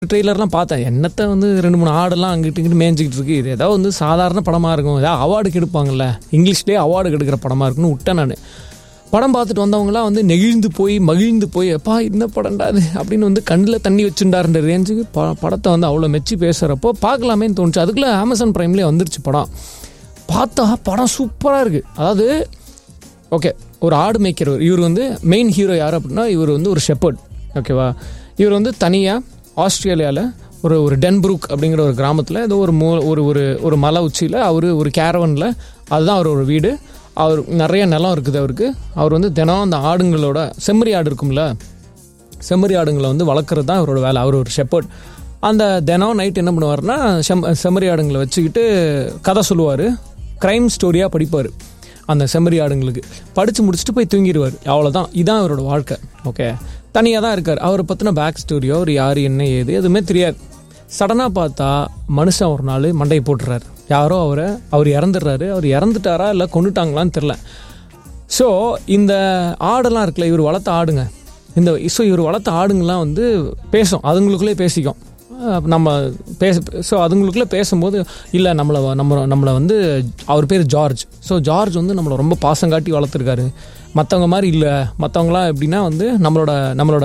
ட்ரெய்லர்லாம் பார்த்தேன் என்னத்தை வந்து ரெண்டு மூணு ஆடெல்லாம் அங்கிட்டு இங்கிட்டு மேய்ஞ்சிக்கிட்டு இருக்கு இது ஏதாவது வந்து சாதாரண படமாக இருக்கும் ஏதாவது அவார்டுக்கு எடுப்பாங்கல்ல இங்கிலீஷ்லேயே அவார்டுக்கு எடுக்கிற படமாக இருக்குன்னு விட்டேன் நான் படம் பார்த்துட்டு வந்தவங்களாம் வந்து நெகிழ்ந்து போய் மகிழ்ந்து போய் எப்பா இந்த படம்டா அது அப்படின்னு வந்து கண்ணில் தண்ணி வச்சுட்டாருன்ற ரேஞ்சுக்கு ப படத்தை வந்து அவ்வளோ மெச்சி பேசுகிறப்போ பார்க்கலாமேன்னு தோணுச்சு அதுக்குள்ளே அமேசான் ப்ரைம்லேயே வந்துருச்சு படம் பார்த்தா படம் சூப்பராக இருக்குது அதாவது ஓகே ஒரு ஆடு மேய்க்கிறவர் இவர் வந்து மெயின் ஹீரோ யார் அப்படின்னா இவர் வந்து ஒரு ஷெப்பர்ட் ஓகேவா இவர் வந்து தனியாக ஆஸ்திரேலியாவில் ஒரு ஒரு டென்புரூக் அப்படிங்கிற ஒரு கிராமத்தில் ஏதோ ஒரு மூ ஒரு ஒரு ஒரு மலை உச்சியில் அவர் ஒரு கேரவனில் அதுதான் அவரோட வீடு அவர் நிறைய நிலம் இருக்குது அவருக்கு அவர் வந்து தினம் அந்த ஆடுங்களோட செம்மறி ஆடு இருக்கும்ல செம்மறி ஆடுங்களை வந்து வளர்க்குறது தான் அவரோட வேலை அவர் ஒரு ஷெப்பர்ட் அந்த தினம் நைட் என்ன பண்ணுவார்னா செம் செம்மறி ஆடுங்களை வச்சுக்கிட்டு கதை சொல்லுவார் க்ரைம் ஸ்டோரியாக படிப்பார் அந்த செம்மறி ஆடுங்களுக்கு படித்து முடிச்சுட்டு போய் தூங்கிடுவார் அவ்வளோதான் இதான் அவரோட வாழ்க்கை ஓகே தனியாக தான் இருக்கார் அவரை பற்றின பேக் ஸ்டோரியோ அவர் யார் என்ன ஏது எதுவுமே தெரியாது சடனாக பார்த்தா மனுஷன் ஒரு நாள் மண்டையை போட்டுறாரு யாரோ அவரை அவர் இறந்துடுறாரு அவர் இறந்துட்டாரா இல்லை கொண்டுட்டாங்களான்னு தெரில ஸோ இந்த ஆடெல்லாம் இருக்குல்ல இவர் வளர்த்த ஆடுங்க இந்த ஸோ இவர் வளர்த்த ஆடுங்கள்லாம் வந்து பேசும் அதுங்களுக்குள்ளே பேசிக்கும் அஹ் நம்ம பேச ஸோ அதுங்களுக்குள்ளே பேசும்போது இல்லை நம்மளை வ- நம்ம நம்மளை வந்து அவர் பேர் ஜார்ஜ் ஸோ ஜார்ஜ் வந்து நம்மளை ரொம்ப பாசம் காட்டி வளர்த்துருக்காரு மற்றவங்க மாதிரி இல்லை மற்றவங்களாம் எப்படின்னா வந்து நம்மளோட நம்மளோட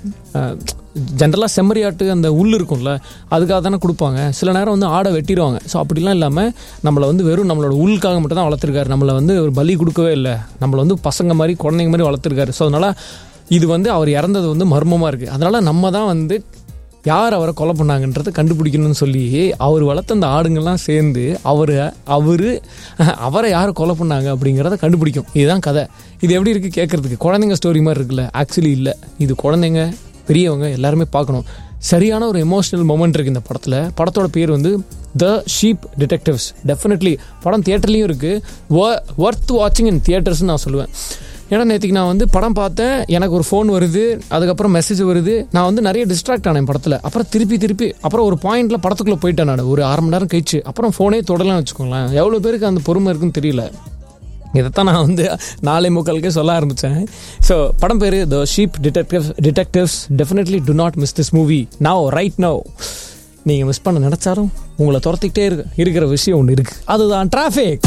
ஜென்ரலாக செம்மறியாட்டு அந்த உள் இருக்கும்ல அதுக்காக தானே கொடுப்பாங்க சில நேரம் வந்து ஆடை வெட்டிடுவாங்க ஸோ அப்படிலாம் இல்லாமல் நம்மளை வந்து வெறும் நம்மளோட உள்காக மட்டும் தான் வளர்த்துருக்காரு நம்மளை வந்து ஒரு பலி கொடுக்கவே இல்லை நம்மளை வந்து பசங்க மாதிரி குழந்தைங்க மாதிரி வளர்த்துருக்காரு ஸோ அதனால் இது வந்து அவர் இறந்தது வந்து மர்மமாக இருக்குது அதனால் நம்ம தான் வந்து யார் அவரை கொலை பண்ணாங்கன்றதை கண்டுபிடிக்கணும்னு சொல்லி அவர் வளர்த்த அந்த ஆடுங்கள்லாம் சேர்ந்து அவர் அவர் அவரை யார் கொலை பண்ணாங்க அப்படிங்கிறத கண்டுபிடிக்கும் இதுதான் கதை இது எப்படி இருக்குது கேட்குறதுக்கு குழந்தைங்க ஸ்டோரி மாதிரி இருக்குல்ல ஆக்சுவலி இல்லை இது குழந்தைங்க பெரியவங்க எல்லாருமே பார்க்கணும் சரியான ஒரு எமோஷனல் மூமெண்ட் இருக்குது இந்த படத்தில் படத்தோட பேர் வந்து த ஷீப் டிடெக்டிவ்ஸ் டெஃபினெட்லி படம் தியேட்டர்லேயும் இருக்குது ஒர்த் வாட்சிங் இன் தியேட்டர்ஸ்னு நான் சொல்லுவேன் ஏன்னா நேற்றுக்கு நான் வந்து படம் பார்த்தேன் எனக்கு ஒரு ஃபோன் வருது அதுக்கப்புறம் மெசேஜ் வருது நான் வந்து நிறைய டிஸ்ட்ராக்ட் ஆனேன் படத்தில் அப்புறம் திருப்பி திருப்பி அப்புறம் ஒரு பாயிண்ட்டில் படத்துக்குள்ளே போயிட்டேன் நான் ஒரு அரை மணி நேரம் கழிச்சு அப்புறம் ஃபோனே தொடலாம்னு வச்சுக்கோங்களேன் எவ்வளோ பேருக்கு அந்த பொறுமை இருக்குன்னு தெரியல இதைத்தான் நான் வந்து நாளை முக்காலுக்கே சொல்ல ஆரம்பித்தேன் ஸோ படம் பேர் the sheep detective detectives definitely do not miss this movie now right now நீங்கள் மிஸ் பண்ண நினச்சாலும் உங்களை துரத்திக்கிட்டே இருக்கு இருக்கிற விஷயம் ஒன்று இருக்குது அதுதான் traffic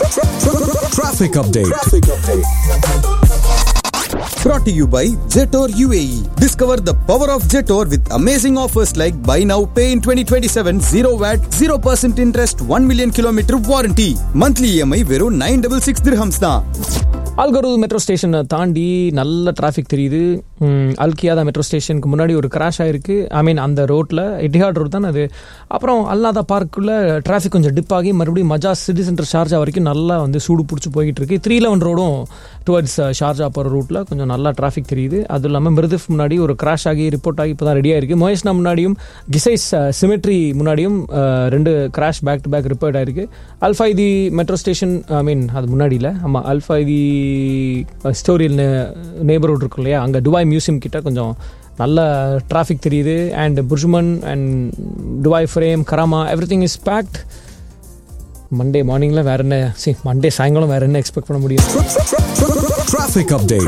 Traffic update. Brought to you by Jetor UAE. Discover the power of Jetor with amazing offers like buy now, pay in 2027, 0 VAT, 0% interest, 1 million kilometer warranty. Monthly EMI வெறும் 966 dirhams தான். அல்கரூர் மெட்ரோ ஸ்டேஷனை தாண்டி நல்ல traffic தெரியுது ம், அல்கியாதா metro ஸ்டேஷனுக்கு முன்னாடி ஒரு கிராஷ் ஆயிருக்கு ஐ மீன் அந்த ரோட்டில் எட்டிஹாட் ரோட் தான் அது அப்புறம் அல்லாதா பார்க்குள்ள டிராஃபிக் கொஞ்சம் டிப் ஆகி மறுபடியும் மஜாஸ் சிட்டி சென்டர் ஷார்ஜா வரைக்கும் நல்லா வந்து சூடு பிடிச்சி போய்கிட்டு இருக்கு த்ரீ லெவன் ரோடும் டுவர்ட்ஸ் ஷார்ஜா போகிற ரூட்டில் கொஞ்சம் நல்லா டிராஃபிக் தெரியுது அதுவும் இல்லாமல் மிருதிஃப் முன்னாடி ஒரு கிராஷ் ஆகி ரிப்போர்ட் ஆகி இப்போ தான் ரெடியாக இருக்குது மொயஸ்னா முன்னாடியும் கிசைஸ் சிமெட்ரி முன்னாடியும் அஹ், ரெண்டு crash back to back report ஆயிருக்கு அல்ஃபைதி மெட்ரோ ஸ்டேஷன் ஐ மீன் அது முன்னாடி இல்லை ஆமாம் அல்ஃபைதி ஸ்டோரியல் நேபர்ஹுட் இருக்கும் இல்லையா அங்கே துபாய் மியூசியம் கிட்ட கொஞ்சம் நல்ல டிராஃபிக் தெரியுது and BurJuman and Dubai frame Karama everything is packed Monday மார்னிங்கில் வேற என்ன சி மண்டே சாயங்காலம் வேற என்ன எக்ஸ்பெக்ட் பண்ண முடியும் Traffic update.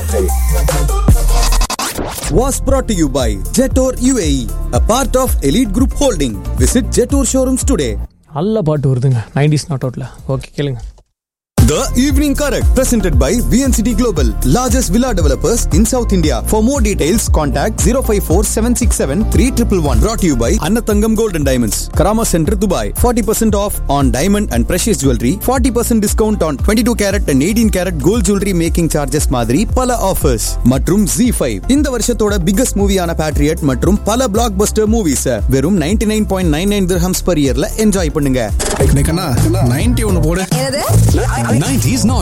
Was brought to you by Jetor UAE, a part of Elite Group Holding. Visit Jetor showrooms today. நல்ல பாட்டு வருதுங்க நைன்டிஸ் நாட் அவுட்டில் ஓகே கேளுங்க The Evening Correct, presented by VNCT Global, largest villa developers in South India. For more details, contact 054 767 3111. Brought to you by Annatangam Gold and Diamonds, Karama Center, Dubai. 40% off on diamond and precious jewelry. 40% discount on 22 carat and 18 carat gold jewelry making charges மாதிரி பல offers மற்றும் Z5 இந்த வருஷத்தோட biggest மூவியான Patriot மற்றும் பல black Bastar movies வெறும் 99.99 nine point nine nine dirhams per இயர்ல enjoy பண்ணுங்க நைன்டி ஒன்னு போடு என்னது 90s not